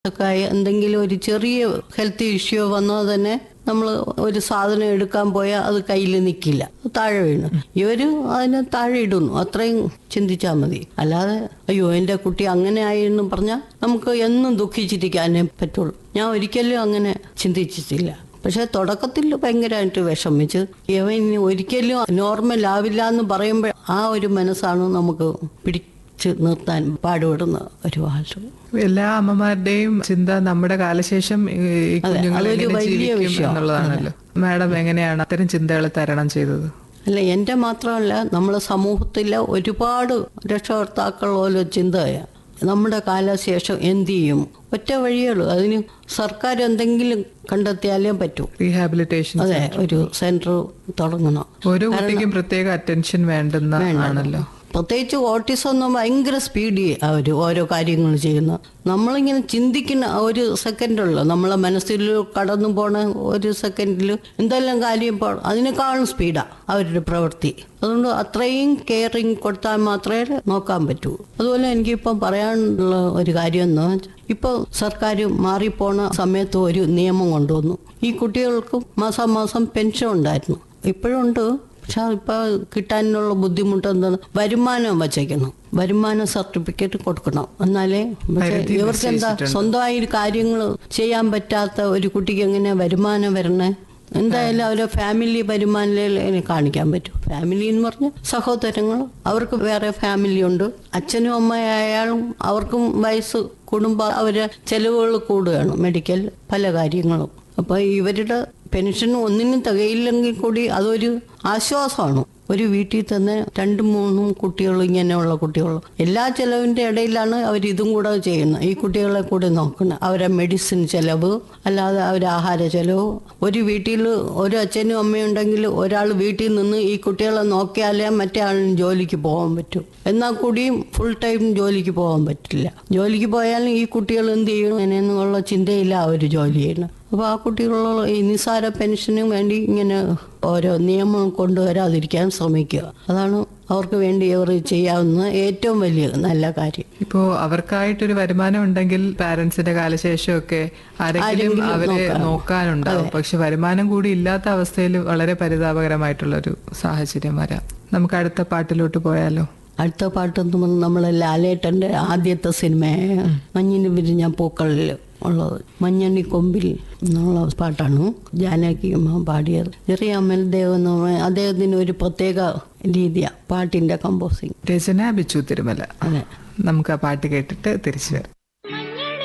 ഒക്കെ ആയി എന്തെങ്കിലും ഒരു ചെറിയ ഹെൽത്ത് ഇഷ്യൂ വന്നാൽ തന്നെ നമ്മൾ ഒരു സാധനം എടുക്കാൻ പോയാൽ അത് കയ്യിൽ നിൽക്കില്ല താഴെ വീണു ഇവര് അതിനെ താഴെ ഇടുന്നു അത്രയും ചിന്തിച്ചാൽ മതി അല്ലാതെ അയ്യോ എൻ്റെ കുട്ടി അങ്ങനെ ആയെന്ന് പറഞ്ഞാൽ നമുക്ക് എന്നും ദുഃഖിച്ചിരിക്കാനേ പറ്റുള്ളൂ ഞാൻ ഒരിക്കലും അങ്ങനെ ചിന്തിച്ചിട്ടില്ല പക്ഷെ തുടക്കത്തിൽ ഭയങ്കരമായിട്ട് വിഷമിച്ച് ഇവൻ ഇനി ഒരിക്കലും നോർമൽ ആവില്ല എന്ന് പറയുമ്പോൾ ആ ഒരു മനസ്സാണ് നമുക്ക് പിടിച്ച് നിർത്താൻ പാടുപെടുന്ന ഒരു ആളും എല്ലാ അമ്മമാരുടെയും ചിന്ത നമ്മുടെ കാലശേഷം ഈ ഈ കുഞ്ഞുങ്ങൾ അതൊരു എങ്ങനെ വലിയ ജീവിക്കും വിഷയമാണ്. എന്നുള്ളതാണല്ലോ മാഡം എങ്ങനെയാണ് അത്തരം ചിന്തകളെ തരണം ചെയ്തത് അല്ല എൻ്റെ മാത്രമല്ല നമ്മളെ സമൂഹത്തിലെ ഒരുപാട് രക്ഷകർത്താക്കൾ ഓരോ ചിന്തയാണ് നമ്മുടെ കാലശേഷം എന്ത് ചെയ്യും ഒറ്റ വഴിയുള്ളൂ അതിന് സർക്കാർ എന്തെങ്കിലും കണ്ടെത്തിയാലേ പറ്റൂ റീഹാബിലിറ്റേഷൻ അതെ ഒരു സെന്റർ തുടങ്ങണം ഓരോ കുട്ടിക്കും പ്രത്യേക അറ്റൻഷൻ വേണ്ടുന്ന ആണല്ലോ പ്രത്യേകിച്ച് ഓട്ടിസം എന്ന് ഭയങ്കര സ്പീഡി അവർ ഓരോ കാര്യങ്ങൾ ചെയ്യുന്ന നമ്മളിങ്ങനെ ചിന്തിക്കുന്ന ആ ഒരു സെക്കൻഡുള്ളൂ നമ്മളെ മനസ്സിൽ കടന്നു പോണ ഒരു സെക്കൻഡിൽ എന്തെല്ലാം കാര്യം പോ അതിനേക്കാളും സ്പീഡാണ് അവരുടെ പ്രവൃത്തി അതുകൊണ്ട് അത്രയും കെയറിങ് കൊടുത്താൽ മാത്രമേ നോക്കാൻ പറ്റൂ അതുപോലെ എനിക്കിപ്പം പറയാനുള്ള ഒരു കാര്യം എന്ന് വെച്ചാൽ ഇപ്പോൾ സർക്കാർ മാറിപ്പോണ സമയത്ത് ഒരു നിയമം കൊണ്ടുവന്നു ഈ കുട്ടികൾക്ക് മാസം മാസം പെൻഷൻ ഉണ്ടായിരുന്നു ഇപ്പോഴുണ്ട് പക്ഷെ ഇപ്പോൾ കിട്ടാനുള്ള ബുദ്ധിമുട്ട് എന്താണ് വരുമാനം വച്ചേക്കണം വരുമാന സർട്ടിഫിക്കറ്റ് കൊടുക്കണം എന്നാലേ പക്ഷേ പരിധി ഇവർക്ക് എന്താ സ്വന്തമായി കാര്യങ്ങൾ ചെയ്യാൻ പറ്റാത്ത ഒരു കുട്ടിക്ക് എങ്ങനെ വരുമാനം വരണേ എന്തായാലും അവരെ ഫാമിലി വരുമാനം കാണിക്കാൻ പറ്റും ഫാമിലി എന്ന് പറഞ്ഞാൽ സഹോദരങ്ങൾ അവർക്ക് വേറെ ഫാമിലി ഉണ്ട് അച്ഛനും അമ്മയായാലും അവർക്കും വയസ്സ് കുടുംബ അവരെ ചെലവുകൾ കൂടുകയാണ് മെഡിക്കൽ പല കാര്യങ്ങളും അപ്പോൾ ഇവരുടെ പെൻഷൻ ഒന്നിനും തികയില്ലെങ്കിൽ കൂടി അതൊരു ആശ്വാസമാണ് ഒരു വീട്ടിൽ തന്നെ രണ്ടും മൂന്നും കുട്ടികൾ ഇങ്ങനെയുള്ള കുട്ടികൾ എല്ലാ ചെലവിൻ്റെ ഇടയിലാണ് അവർ ഇതും കൂടെ ചെയ്യുന്നത് ഈ കുട്ടികളെ കൂടി നോക്കണം അവരെ മെഡിസിൻ ചെലവ് അല്ലാതെ അവരെ ആഹാര ചെലവ് ഒരു വീട്ടിൽ ഒരു അച്ഛനും അമ്മയും ഉണ്ടെങ്കിൽ ഒരാൾ വീട്ടിൽ നിന്ന് ഈ കുട്ടികളെ നോക്കിയാലേ മറ്റേ ആളിന് ജോലിക്ക് പോകാൻ പറ്റും എന്നാൽ കൂടിയും ഫുൾ ടൈം ജോലിക്ക് പോകാൻ പറ്റില്ല ജോലിക്ക് പോയാലും ഈ കുട്ടികൾ എന്ത് ചെയ്യും അങ്ങനെയെന്നുള്ള ചിന്തയില്ല അവർ ജോലി ചെയ്യുന്നത് അപ്പോൾ ആ കുട്ടികളുള്ള ഈ നിസ്സാര പെൻഷനും വേണ്ടി ഇങ്ങനെ ഓരോ നിയമം കൊണ്ടുവരാതിരിക്കാൻ ശ്രമിക്കുക അതാണ് അവർക്ക് വേണ്ടി അവർ ചെയ്യാവുന്ന ഏറ്റവും വലിയ നല്ല കാര്യം ഇപ്പോ അവർക്കായിട്ടൊരു വരുമാനം ഉണ്ടെങ്കിൽ പാരന്റ്സിന്റെ കാലശേഷമൊക്കെ ആരെങ്കിലും അവരെ നോക്കാനുണ്ടാവും പക്ഷെ വരുമാനം കൂടി ഇല്ലാത്ത അവസ്ഥയിൽ വളരെ പരിതാപകരമായിട്ടുള്ള ഒരു സാഹചര്യം വരാം നമുക്ക് അടുത്ത പാട്ടിലോട്ട് പോയാലോ അടുത്ത പാട്ടെന്ന് പറഞ്ഞാൽ നമ്മളെ ലാലേട്ടൻ്റെ ആദ്യത്തെ സിനിമയായ മഞ്ഞിന് വിരിഞ്ഞ പൂക്കളിൽ ഉള്ളത് മഞ്ഞണി കൊമ്പിൽ എന്നുള്ള പാട്ടാണ് ജാനകി അമ്മ പാടിയത് ചെറിയ അമൽദേവ് എന്ന് പറഞ്ഞാൽ അദ്ദേഹത്തിന് ഒരു പ്രത്യേക രീതിയാണ് പാട്ടിൻ്റെ കമ്പോസിങ് രചന ബിച്ചു തിരുമല അതെ നമുക്ക് ആ പാട്ട് കേട്ടിട്ട് തിരിച്ചു വരാം